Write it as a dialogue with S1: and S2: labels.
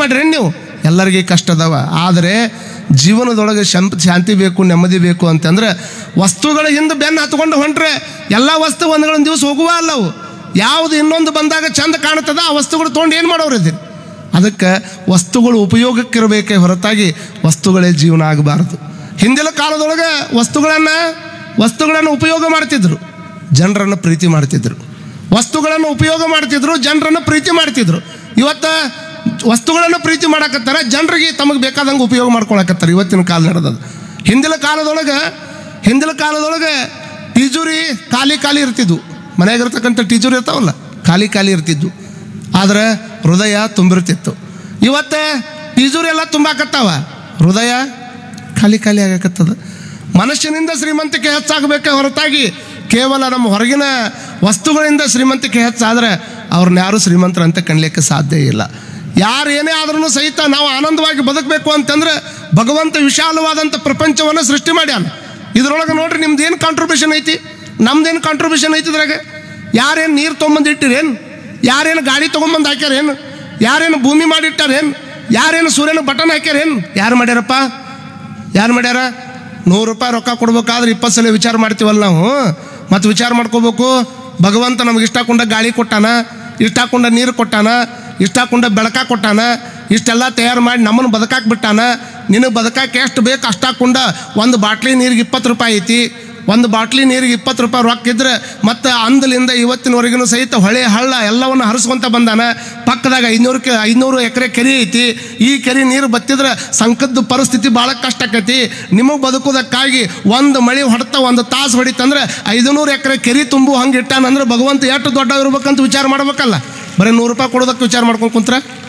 S1: ಮಾಡ್ರಿ ನೀವು ಎಲ್ಲರಿಗೆ ಕಷ್ಟ ಅದಾವ ಆದರೆ ಜೀವನದೊಳಗೆ ಶಂ- ಶಾಂತಿ ಬೇಕು ನೆಮ್ಮದಿ ಬೇಕು ಅಂತಂದ್ರೆ ವಸ್ತುಗಳ ಹಿಂದೆ ಬೆನ್ನು ಹತ್ಕೊಂಡು ಹೊಂಟ್ರೆ ಎಲ್ಲ ವಸ್ತು ಒಂದುಗಳೊಂದು ದಿವಸ ಹೋಗುವ ಅಲ್ಲವು ಯಾವುದು ಇನ್ನೊಂದು ಬಂದಾಗ ಚಂದ ಕಾಣ್ತದ ಆ ವಸ್ತುಗಳು ತೊಗೊಂಡು ಏನು ಮಾಡೋರು ಇದೀರಿ ಅದಕ್ಕೆ ವಸ್ತುಗಳು ಉಪಯೋಗಕ್ಕಿರಬೇಕೇ ಹೊರತಾಗಿ ವಸ್ತುಗಳೇ ಜೀವನ ಆಗಬಾರದು ಹಿಂದಿನ ಕಾಲದೊಳಗೆ ವಸ್ತುಗಳನ್ನು ವಸ್ತುಗಳನ್ನು ಉಪಯೋಗ ಮಾಡ್ತಿದ್ರು ಜನರನ್ನು ಪ್ರೀತಿ ಮಾಡ್ತಿದ್ರು ವಸ್ತುಗಳನ್ನು ಉಪಯೋಗ ಮಾಡ್ತಿದ್ರು ಜನರನ್ನು ಪ್ರೀತಿ ಮಾಡ್ತಿದ್ರು ಇವತ್ತು ವಸ್ತುಗಳನ್ನು ಪ್ರೀತಿ ಮಾಡಕತ್ತಾರ ಜನರಿಗೆ ತಮಗೆ ಬೇಕಾದಂಗೆ ಉಪಯೋಗ ಮಾಡ್ಕೊಳಕತ್ತಾರ ಇವತ್ತಿನ ಕಾಲ ನಡೆದದು ಹಿಂದಿನ ಕಾಲದೊಳಗೆ ಹಿಂದಿನ ಕಾಲದೊಳಗೆ ಟೀಜುರಿ ಖಾಲಿ ಖಾಲಿ ಇರ್ತಿದ್ವು ಮನೆಯಾಗಿರ್ತಕ್ಕಂಥ ಟೀಜುರಿ ಇರ್ತಾವಲ್ಲ ಖಾಲಿ ಖಾಲಿ ಇರ್ತಿದ್ವು ಆದ್ರೆ ಹೃದಯ ತುಂಬಿರ್ತಿತ್ತು ಇವತ್ತು ಟೀಜುರಿ ಎಲ್ಲ ತುಂಬಾಕತ್ತಾವ ಹೃದಯ ಖಾಲಿ ಖಾಲಿ ಆಗಕತ್ತದ ಮನುಷ್ಯನಿಂದ ಶ್ರೀಮಂತಿಕೆ ಹೆಚ್ಚಾಗಬೇಕೆ ಹೊರತಾಗಿ ಕೇವಲ ನಮ್ಮ ಹೊರಗಿನ ವಸ್ತುಗಳಿಂದ ಶ್ರೀಮಂತಿಕೆ ಹೆಚ್ಚಾದ್ರೆ ಅವ್ರನ್ನ ಯಾರು ಶ್ರೀಮಂತರ ಅಂತ ಕಣ್ಲಿಕ್ಕೆ ಸಾಧ್ಯ ಇಲ್ಲ ಯಾರು ಏನೇ ಆದ್ರೂ ಸಹಿತ ನಾವು ಆನಂದವಾಗಿ ಬದುಕಬೇಕು ಅಂತಂದ್ರೆ ಭಗವಂತ ವಿಶಾಲವಾದಂಥ ಪ್ರಪಂಚವನ್ನು ಸೃಷ್ಟಿ ಮಾಡ್ಯಾನ ಇದ್ರೊಳಗೆ ನೋಡ್ರಿ ನಿಮ್ದು ಏನು ಕಾಂಟ್ರಿಬ್ಯೂಷನ್ ಐತಿ ನಮ್ದೇನು ಕಾಂಟ್ರಿಬ್ಯೂಷನ್ ಐತಿ ಇದ್ರಾಗ ಯಾರೇನು ನೀರು ತೊಗೊಂಬಂದು ಇಟ್ಟಿರೇನು ಯಾರೇನು ಗಾಡಿ ತೊಗೊಂಬಂದು ಹಾಕ್ಯಾರೇನು ಯಾರೇನು ಭೂಮಿ ಮಾಡಿಟ್ಟಾರೇನು ಯಾರೇನು ಸೂರ್ಯನ ಬಟನ್ ಹಾಕ್ಯಾರೇನು ಯಾರು ಮಾಡ್ಯಾರಪ್ಪ ಯಾರು ಮಾಡ್ಯಾರ ನೂರು ರೂಪಾಯಿ ರೊಕ್ಕ ಕೊಡ್ಬೇಕಾದ್ರೆ ಇಪ್ಪತ್ತು ಸಲ ವಿಚಾರ ಮಾಡ್ತೀವಲ್ಲ ನಾವು ಮತ್ತು ವಿಚಾರ ಮಾಡ್ಕೋಬೇಕು ಭಗವಂತ ನಮ್ಗೆ ಇಷ್ಟ ಕೊಂಡ ಗಾಳಿ ಕೊಟ್ಟಾನ ಇಷ್ಟ ಕೊಂಡ ನೀರು ಕೊಟ್ಟಾನ ಇಷ್ಟ ಕೊಂಡ ಬೆಳಕ ಕೊಟ್ಟಾನ ಇಷ್ಟೆಲ್ಲ ತಯಾರು ಮಾಡಿ ನಮ್ಮನ್ನು ಬದುಕಾಕ್ ಬಿಟ್ಟಾನ ನಿನಗೆ ಬದುಕಾಕೆ ಎಷ್ಟು ಬೇಕು ಅಷ್ಟು ಹಾಕೊಂಡ ಒಂದು ಬಾಟ್ಲಿ ನೀರಿಗೆ ಇಪ್ಪತ್ತು ರೂಪಾಯಿ ಐತಿ ಒಂದು ಬಾಟ್ಲಿ ನೀರಿಗೆ ಇಪ್ಪತ್ತು ರೂಪಾಯಿ ರೊಕ್ಕ ಇದ್ರೆ ಮತ್ತು ಅಂದಲಿಂದ ಇವತ್ತಿನವರೆಗೂ ಸಹಿತ ಹೊಳೆ ಹಳ್ಳ ಎಲ್ಲವನ್ನು ಹರಿಸ್ಕೊಂತ ಬಂದಾನ ಪಕ್ಕದಾಗ ಐನೂರು ಕೆ ಐನೂರು ಎಕರೆ ಕೆರೆ ಐತಿ ಈ ಕೆರೆ ನೀರು ಬತ್ತಿದ್ರೆ ಸಂಕದ್ದು ಪರಿಸ್ಥಿತಿ ಭಾಳ ಕಷ್ಟ ಆಕೈತಿ ನಿಮಗೆ ಬದುಕೋದಕ್ಕಾಗಿ ಒಂದು ಮಳೆ ಹೊಡೆತ ಒಂದು ತಾಸು ಹೊಡಿತಂದ್ರೆ ಐದುನೂರು ಎಕರೆ ಕೆರೆ ತುಂಬು ಹಂಗೆ ಇಟ್ಟಾನಂದ್ರೆ ಭಗವಂತ ಎಷ್ಟು ದೊಡ್ಡ ಇರ್ಬೇಕಂತ ವಿಚಾರ ಮಾಡ್ಬೇಕಲ್ಲ ಬರೀ ನೂರು ರೂಪಾಯಿ ಕೊಡೋದಕ್ಕೆ ವಿಚಾರ ಮಾಡ್ಕೊಂಡು ಕುಂತ್ರ